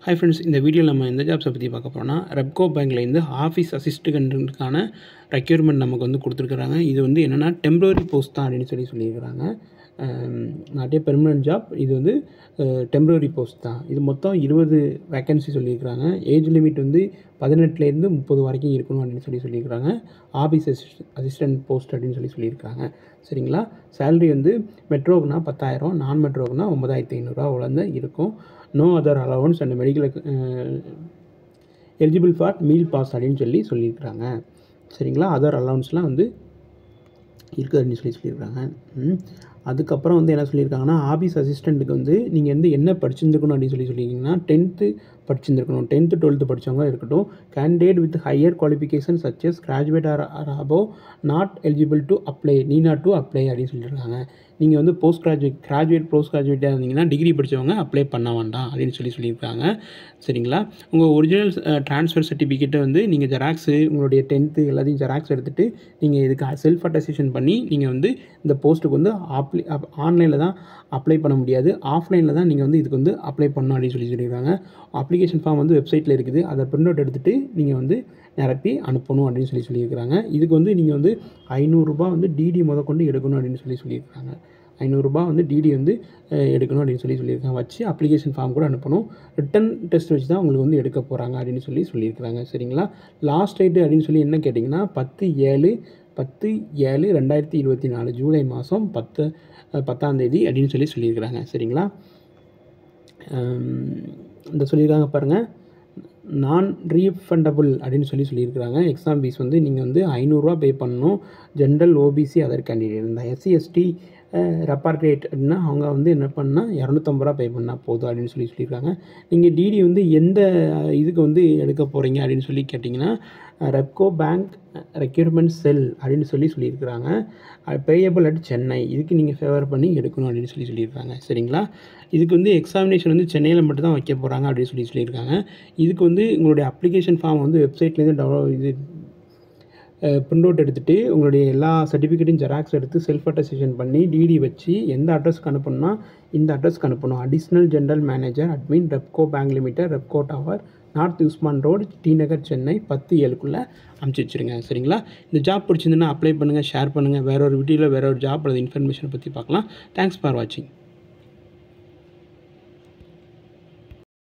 Hi friends இந்த வீடியோவில் நம்ம எந்த ஜாப்ஸை பற்றி பார்க்க போகிறோம்னா ரெப்கோ பேங்க்லேருந்து ஆஃபீஸ் அசிஸ்டண்ட்டுக்கான ரெக்யூர்மெண்ட் நமக்கு வந்து கொடுத்துருக்குறாங்க இது வந்து என்னென்னா டெம்ப்ரவரி போஸ்ட் தான் அப்படின்னு சொல்லி சொல்லியிருக்கிறாங்க நாட்டே பெர்மனன்ட் ஜாப் இது வந்து டெம்ப்ரவரி போஸ்ட் தான் இது மொத்தம் இருபது வேக்கன்சி சொல்லியிருக்கிறாங்க ஏஜ் லிமிட் வந்து பதினெட்டுலேருந்து முப்பது வரைக்கும் இருக்கணும் அப்படின்னு சொல்லி சொல்லியிருக்கிறாங்க ஆஃபீஸ் அசிஸ்ட் அசிஸ்டன்ட் போஸ்ட் அப்படின்னு சொல்லி சொல்லியிருக்காங்க சரிங்களா சேலரி வந்து மெட்ரோக்குனா பத்தாயிரம் நான் மெட்ரோக்குனா ஒன்பதாயிரத்தி ஐநூறுரூவா அவ்வளோ இருக்கும் no other allowance and medical eligible for meal pass அப்படின்னு சொல்லி சொல்லியிருக்கிறாங்க சரிங்களா அதர் அலவன்ஸ்லாம் வந்து இருக்குது அப்படின்னு சொல்லி சொல்லியிருக்காங்க ம். அதுக்கப்புறம் வந்து என்ன சொல்லியிருக்காங்கன்னா ஆஃபீஸ் அசிஸ்டண்ட்டுக்கு வந்து நீங்கள் வந்து என்ன படிச்சிருந்துக்கணும் அப்படின்னு சொல்லி சொல்லியிருக்கீங்கன்னா டென்த்து படிச்சிருந்துருக்கணும் டென்த்து டுவெல்த்து படித்தவங்க இருக்கட்டும் candidate with higher qualification such as graduate or or above not eligible to apply need not to apply அப்படின்னு சொல்லியிருக்காங்க நீங்கள் வந்து போஸ்ட் கிராஜுவேட் கிராஜுவேட் போஸ்ட் கிராஜுவேட்டாக இருந்தீங்கன்னா டிகிரி படித்தவங்க அப்ளை பண்ண வேண்டாம் அப்படின்னு சொல்லி சொல்லியிருக்காங்க சரிங்களா உங்கள் ஒரிஜினல் ட்ரான்ஸ்ஃபர் சர்டிஃபிகேட்டை வந்து நீங்கள் ஜெராக்ஸு உங்களுடைய டென்த்து எல்லாத்தையும் ஜெராக்ஸ் எடுத்துகிட்டு நீங்கள் இதுக்கு செல்ஃப் அட்டஸ்டேஷன் பண்ணி நீங்கள் வந்து இந்த போஸ்ட்டுக்கு வந்து அப்ளை ஆன்லைனில் தான் அப்ளை பண்ண முடியாது ஆஃப்லைனில் தான் நீங்கள் வந்து இதுக்கு வந்து அப்ளை பண்ணணும் அப்படின்னு சொல்லி சொல்லியிருக்காங்க அப்ளிகேஷன் ஃபார்ம் வந்து வெப்சைட்டில் இருக்குது அதை பிரிண்ட் அவுட் எடுத்துகிட்டு நீங்கள் வந்து நிரப்பி அனுப்பணும் அப்படின்னு சொல்லி சொல்லியிருக்கிறாங்க இதுக்கு வந்து நீங்கள் வந்து ஐநூறுரூபா வந்து டிடி முத கொண்டு எடுக்கணும் அப்படின்னு சொல்லி சொல்லியிருக்காங்க ஐநூறுரூபா வந்து டிடி வந்து அஹ், எடுக்கணும் அப்படின்னு சொல்லி சொல்லியிருக்காங்க வச்சு அப்ளிகேஷன் ஃபார்ம் கூட அனுப்பணும் ரிட்டன் டெஸ்ட் வச்சு தான் உங்களுக்கு வந்து எடுக்க போகிறாங்க அப்படின்னு சொல்லி சொல்லியிருக்கிறாங்க சரிங்களா லாஸ்ட் டேட்டு அப்படின்னு சொல்லி என்ன கேட்டிங்கன்னா பத்து ஏழு பத்து ஏழு ரெண்டாயிரத்தி இருபத்தி நாலு ஜூலை மாதம் பத்து அஹ், பத்தாம் தேதி அப்படின்னு சொல்லி சொல்லியிருக்கிறாங்க சரிங்களா ஹம், இந்த சொல்லியிருக்காங்க பாருங்கள் நான் ரீஃபண்டபுள் அப்படின்னு சொல்லி சொல்லியிருக்கிறாங்க எக்ஸாம் ஃபீஸ் வந்து நீங்கள் வந்து ஐநூறுரூவா பே பண்ணணும் ஜென்ரல் ஓபிசி அதர் கேண்டிடேட் இந்த எஸ்சி எஸ்டி ரெப்பார்டேட் அப்படின்னா அவங்க வந்து என்ன பண்ணால் இரநூத்தம்பது ரூபா பே பண்ணால் போதும் அப்படின்னு சொல்லி சொல்லியிருக்காங்க நீங்கள் டிடி வந்து எந்த இதுக்கு வந்து எடுக்க போகிறீங்க அப்படின்னு சொல்லி கேட்டிங்கன்னா ரெப்கோ பேங்க் ரெக்யூர்மெண்ட் செல் அப்படின்னு சொல்லி சொல்லியிருக்கிறாங்க பேயபிள் அட் சென்னை இதுக்கு நீங்கள் ஃபேவர் பண்ணி எடுக்கணும் அப்படின்னு சொல்லி சொல்லியிருக்காங்க சரிங்களா இதுக்கு வந்து எக்ஸாமினேஷன் வந்து சென்னையில் மட்டும் தான் வைக்க போகிறாங்க அப்படின்னு சொல்லி சொல்லியிருக்காங்க இதுக்கு வந்து உங்களுடைய அப்ளிகேஷன் ஃபார்ம் வந்து வெப்சைட்லேருந்து டவுன்லோட் இது பிரிண்ட் அவுட் எடுத்துகிட்டு உங்களுடைய எல்லா சர்டிஃபிகேட்டையும் ஜெராக்ஸ் எடுத்து செல்ஃப் அட்டஸ்டேஷன் பண்ணி டிடி வச்சு எந்த அட்ரஸ்க்கு அனுப்பணும்னா இந்த அட்ரஸ்க்கு அனுப்பணும் additional general manager admin Repco bank limited Repco tower north Usman road T Nagar Chennai பத்து ஏழுக்குள்ளே அமுச்சு வச்சுருங்க சரிங்களா இந்த ஜாப் பிடிச்சிருந்துன்னா அப்ளை பண்ணுங்கள் ஷேர் பண்ணுங்கள் வேற ஒரு வீடியோவில் வேற ஒரு ஜாப் அல்லது இன்ஃபர்மேஷனை பற்றி பார்க்கலாம் தேங்க்ஸ் ஃபார் வாட்சிங்